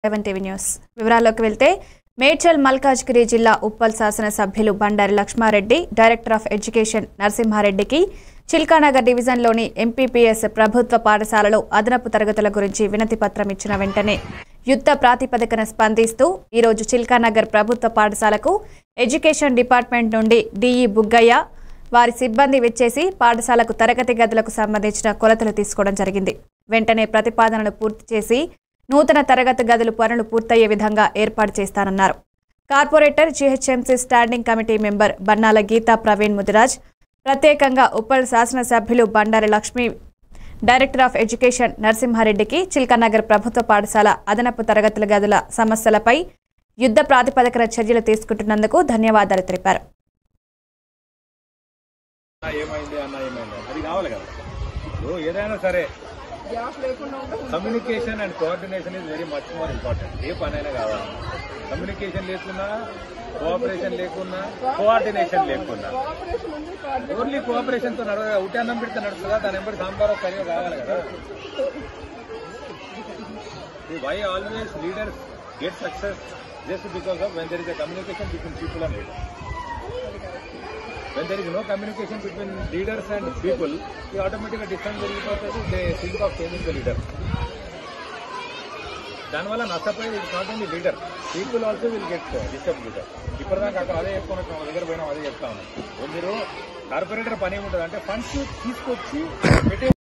Seven TV news వివరాల్లోకి వెళ్తే మేడ్చల్ మల్కాజ్గిరి జిల్లా ఉప్పల్ శాసనసభ్యులు Bandari Lakshmareddy director of education నరసింహారెడ్డికి చిల్కానగర్ డివిజన్లోని ఎంపీపీఎస్ ప్రభుత్వ పాఠశాలలో అదనపు తరగతుల గురించి వినతి పత్రం ఇచ్చిన వెంటనే యుద్ధ ప్రాతిపదికన స్పందిస్తూ ఈరోజు చిల్కానగర్ ప్రభుత్వ పాఠశాలకు ఎడ్యుకేషన్ డిపార్ట్మెంట్ నుండి డిఈ బుగ్గయ్య వారి సిబ్బంది విచ్చేసి పాఠశాలకు తరగతి గదులకు సంబంధించిన కొలతలు తీసుకోవడం జరిగింది వెంటనే ప్రతిపాదనలు పూర్తి చేసి నూతన తరగతి గదులు పనులు పూర్తయ్యే విధంగా ఏర్పాటు చేస్తానన్నారు corporator GHMC standing committee member Bannala Geetha Praveen Mudiraj ప్రత్యేకంగా ఉప్పల్ శాసనసభ్యులు Bandari Lakshmi director of education నరసింహారెడ్డికి చిల్కనగర్ ప్రభుత్వ పాఠశాల అదనపు తరగతుల గదుల సమస్యలపై యుద్ధ ప్రాతిపదికన చర్యలు తీసుకుంటున్నందుకు ధన్యవాదాలు తెలిపారు అన్న ఏమైంది అన్న ఏమైంది అది కావాలి కదా ఇప్పుడు ఏదైనా సరే communication and coordination is very much more important ఏ పనైనా కావాలి కమ్యూనికేషన్ లేకున్నా కోఆపరేషన్ లేకున్నా కోఆర్డినేషన్ లేకున్నా ఓన్లీ కోఆపరేషన్ తో నడవ ఉట్టి అన్నం పెడితే నడుస్తుందా దాని వెంబడి సాంబార్ కర్రీ కావాలి కదా why always leaders get success just because of when there is a communication between people and leader when there is no communication between leaders and people, the automatic distance will be because they think of changing the leader. దానివల్ల నష్టపోయేది it's not only leader people also will get disturb leader ఇప్పటిదాకా అక్కడ అదే చెప్పుకుని వచ్చాం మా దగ్గర పోయినాం అదే చెప్తా ఉన్నాం మీరు కార్పొరేటర్ పని ఏముంటుంది అంటే ఫండ్స్ తీసుకొచ్చి పెట్టే